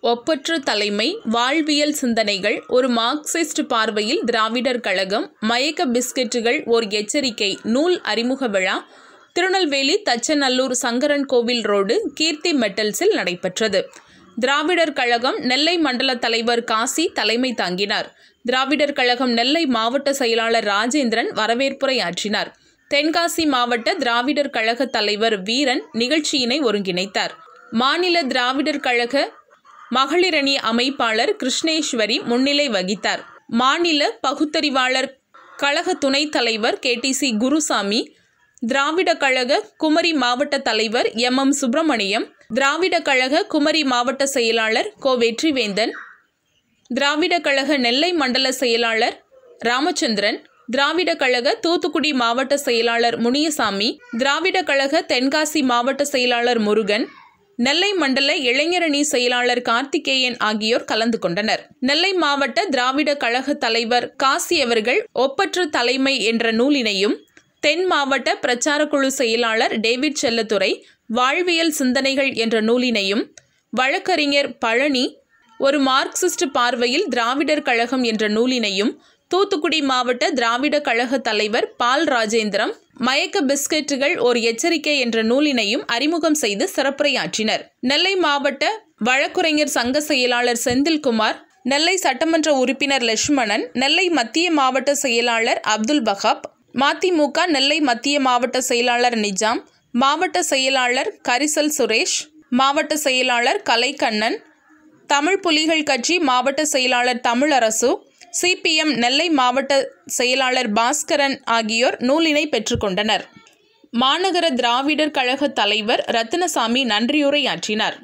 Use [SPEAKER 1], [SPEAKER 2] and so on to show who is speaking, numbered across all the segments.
[SPEAKER 1] ஒப்பற்ற தலைமை வாழ்வியல் சிந்தனைகள் ஒரு மார்க்சிஸ்ட் பார்வையில் திராவிடர் கழகம் மயக்க பிஸ்கெட்டுகள் ஓர் எச்சரிக்கை நூல் அறிமுக விழா திருநெல்வேலி தச்சநல்லூர் சங்கரன் கோவில் ரோடு கீர்த்தி மெட்டல்ஸில் நடைபெற்றது திராவிடர் கழகம் நெல்லை மண்டல தலைவர் காசி தலைமை தாங்கினார் திராவிடர் கழகம் நெல்லை மாவட்ட செயலாளர் ராஜேந்திரன் வரவேற்புரையாற்றினார் தென்காசி மாவட்ட திராவிடர் கழக தலைவர் வீரன் நிகழ்ச்சியினை ஒருங்கிணைத்தார் மாநில திராவிடர் கழக மகளிரணி அமைப்பாளர் கிருஷ்ணேஸ்வரி முன்னிலை வகித்தார் மாநில பகுத்தறிவாளர் கழக துணைத் தலைவர் கேடிசி குருசாமி திராவிட கழக குமரி மாவட்ட தலைவர் எம் எம் சுப்பிரமணியம் திராவிட கழக குமரி மாவட்ட செயலாளர் கோ வெற்றிவேந்தன் திராவிட கழக நெல்லை மண்டல செயலாளர் ராமச்சந்திரன் திராவிட கழக தூத்துக்குடி மாவட்ட செயலாளர் முனியசாமி திராவிட கழக தென்காசி மாவட்ட செயலாளர் முருகன் நெல்லை மண்டல இளைஞரணி செயலாளர் கார்த்திகேயன் ஆகியோர் கலந்து கொண்டனர் நெல்லை மாவட்ட திராவிட கழக தலைவர் காசி அவர்கள் ஒப்பற்ற தலைமை என்ற நூலினையும் தென் மாவட்ட பிரச்சார குழு செயலாளர் டேவிட் செல்லத்துறை வாழ்வியல் சிந்தனைகள் என்ற நூலினையும் வழக்கறிஞர் பழனி ஒரு மார்க்சிஸ்ட் பார்வையில் திராவிடர் கழகம் என்ற நூலினையும் தூத்துக்குடி மாவட்ட திராவிட கழக தலைவர் பால் ராஜேந்திரம் மயக்க பிஸ்கெட்டுகள் ஒரு எச்சரிக்கை என்ற நூலினையும் அறிமுகம் செய்து சிறப்புரையாற்றினர் நெல்லை மாவட்ட வழக்குரைஞர் சங்க செயலாளர் செந்தில்குமார் நெல்லை சட்டமன்ற உறுப்பினர் லட்சுமணன் நெல்லை மத்திய மாவட்ட செயலாளர் அப்துல் பஹாப் மதிமுக நெல்லை மத்திய மாவட்ட செயலாளர் நிஜாம் மாவட்ட செயலாளர் கரிசல் சுரேஷ் மாவட்ட செயலாளர் கலைக்கண்ணன் தமிழ் புலிகள் கட்சி மாவட்ட செயலாளர் தமிழரசு சிபிஎம் நெல்லை மாவட்ட செயலாளர் பாஸ்கரன் ஆகியோர் நூலினை பெற்றுக்கொண்டனர் மாநகர திராவிடர் கழக தலைவர் ரத்தினசாமி நன்றியுரையாற்றினார்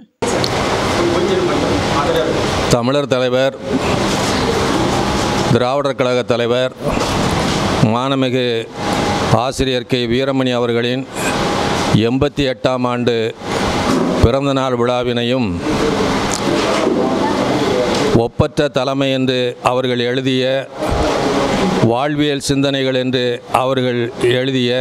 [SPEAKER 2] தமிழர் தலைவர் திராவிடர் கழக தலைவர் மானமிகு ஆசிரியர் கே வீரமணி அவர்களின் எண்பத்தி எட்டாம் ஆண்டு பிறந்தநாள் விழாவினையும் ஒப்பற்ற தலைமை என்று அவர்கள் எழுதிய வாழ்வியல் சிந்தனைகள் என்று அவர்கள் எழுதிய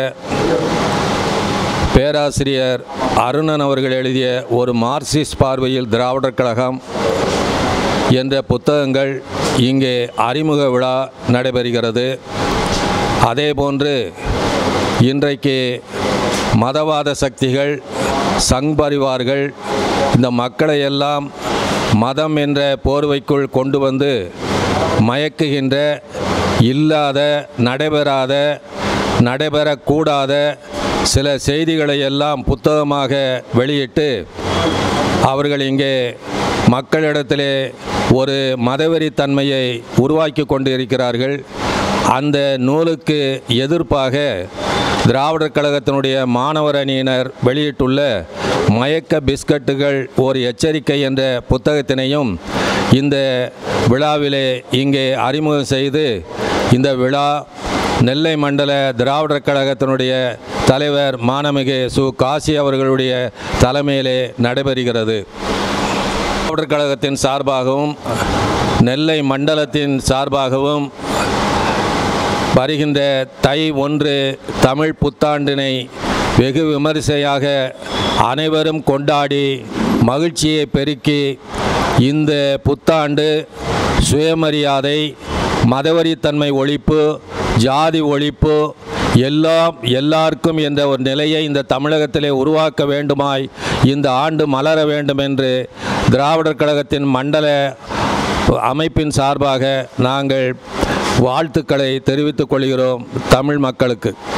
[SPEAKER 2] பேராசிரியர் அருணன் அவர்கள் எழுதிய ஒரு மார்க்சிஸ்ட் பார்வையில் திராவிடர் கழகம் என்ற புத்தகங்கள் இங்கே அறிமுக விழா நடைபெறுகிறது அதேபோன்று இன்றைக்கு மதவாத சக்திகள் சங் பரிவார்கள் இந்த மக்களை எல்லாம் மதம் என்ற போர்வைக்குள் கொண்டு வந்து மயக்குகின்ற இல்லாத நடைபெறாத நடைபெறக்கூடாத சில செய்திகளை எல்லாம் புத்தகமாக வெளியிட்டு அவர்கள் இங்கே மக்களிடத்திலே ஒரு மதவெறித்தன்மையை உருவாக்கி கொண்டு இருக்கிறார்கள் அந்த நூலுக்கு எதிர்ப்பாக திராவிடர் கழகத்தினுடைய மாணவர் அணியினர் வெளியிட்டுள்ள மயக்க பிஸ்கட்டுகள் ஒரு எச்சரிக்கை என்ற புத்தகத்தினையும் இந்த விழாவிலே இங்கே அறிமுகம் செய்து இந்த விழா நெல்லை மண்டல திராவிடர் கழகத்தினுடைய தலைவர் மானமிகு சு காசி அவர்களுடைய தலைமையிலே நடைபெறுகிறது திராவிடர் கழகத்தின் சார்பாகவும் நெல்லை மண்டலத்தின் சார்பாகவும் வருகின்ற தை ஒன்று தமிழ் புத்தாண்டினை வெகு விமரிசையாக அனைவரும் கொண்டாடி மகிழ்ச்சியை பெருக்கி இந்த புத்தாண்டு சுயமரியாதை மதவரித்தன்மை ஒழிப்பு ஜாதி ஒழிப்பு எல்லாம் எல்லாருக்கும் என்ற ஒரு நிலையை இந்த தமிழகத்திலே உருவாக்க வேண்டுமாய் இந்த ஆண்டு மலர வேண்டும் என்று திராவிடர் கழகத்தின் மண்டல அமைப்பின் சார்பாக நாங்கள் வாழ்த்துக்களை தெரிவித்துக் கொள்கிறோம் தமிழ் மக்களுக்கு